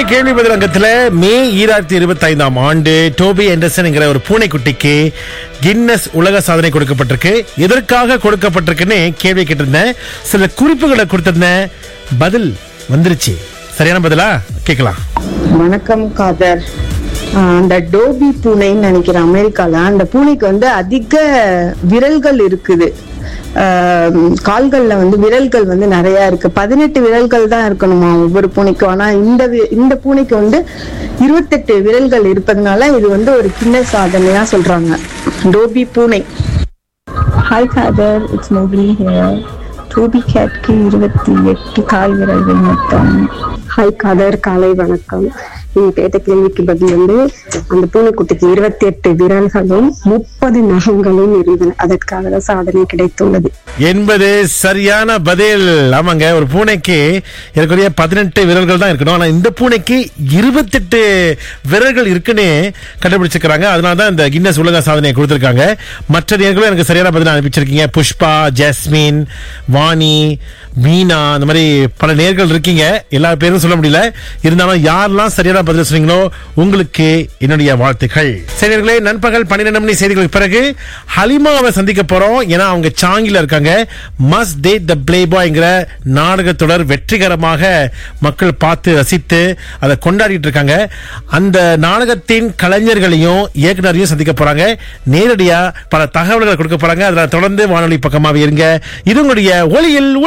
இன்றைய கேள்வி பதில் அங்கத்துல மே ஈராயிரத்தி இருபத்தி ஐந்தாம் ஆண்டு டோபி எண்டர்சன் என்கிற ஒரு பூனைக்குட்டிக்கு கின்னஸ் உலக சாதனை கொடுக்கப்பட்டிருக்கு எதற்காக கொடுக்கப்பட்டிருக்குன்னு கேள்வி கேட்டிருந்தேன் சில குறிப்புகளை கொடுத்திருந்தேன் பதில் வந்துருச்சு சரியான பதிலா கேட்கலாம் வணக்கம் காதர் ஆஹ் அந்த டோபி பூனைன்னு நினைக்கிறேன் அமெரிக்கால அந்த பூனைக்கு வந்து அதிக விரல்கள் இருக்குது ஆஹ் கால்கள்ல வந்து விரல்கள் வந்து நிறைய இருக்கு பதினெட்டு விரல்கள் தான் இருக்கணுமா ஒவ்வொரு பூனைக்கும் ஆனா இந்த வி- இந்த பூனைக்கு வந்து இருபத்தெட்டு விரல்கள் இருப்பதனால இது வந்து ஒரு கிண்ண சாதனையா சொல்றாங்க டோபி பூனை hi Kadar it's Mowgli here Toby கேட்க்கு இருபத்தி எட்டு கால் விரல்கள் மொத்தம் ஹாய் காதர் காலை வணக்கம் நீங்க கேட்ட கேள்விக்கு பதில் வந்து அந்த பூனைக்குட்டிக்கு இருபத்தி எட்டு விரல்களும் முப்பது நகங்களும் இருந்தன அதற்காக தான் சாதனை கிடைத்துள்ளது என்பது சரியான பதில் ஆமாங்க ஒரு பூனைக்கு இருக்கக்கூடிய பதினெட்டு விரல்கள் தான் இருக்கணும் ஆனா இந்த பூனைக்கு இருபத்தெட்டு விரல்கள் இருக்குன்னு கண்டுபிடிச்சிருக்காங்க அதனால தான் இந்த கின்னஸ் உலக சாதனையை கொடுத்திருக்காங்க மற்ற நேர்களும் எனக்கு சரியான பதில் அனுப்பிச்சிருக்கீங்க புஷ்பா ஜாஸ்மின் வாணி மீனா அந்த மாதிரி பல நேர்கள் இருக்கீங்க எல்லா பேரும் சொல்ல முடியல இருந்தாலும் யாரெல்லாம் சரியான பதில் சொன்னீங்களோ உங்களுக்கு என்னுடைய வாழ்த்துக்கள் சரியர்களே நண்பகல் பன்னிரெண்டு மணி செய்திகளுக்கு பிறகு ஹலிமாவை சந்திக்க போறோம் ஏன்னா அவங்க சாங்கில இருக்காங்க மஸ்ட் டே த பிளே பாய்ங்கிற நாடக தொடர் வெற்றிகரமாக மக்கள் பார்த்து ரசித்து அதை கொண்டாடிட்டு இருக்காங்க அந்த நாடகத்தின் கலைஞர்களையும் இயக்குனரையும் சந்திக்க போறாங்க நேரடியா பல தகவல்களை கொடுக்க போறாங்க அதில் தொடர்ந்து வானொலி பக்கமாக இருங்க இது உங்களுடைய ஒளியில்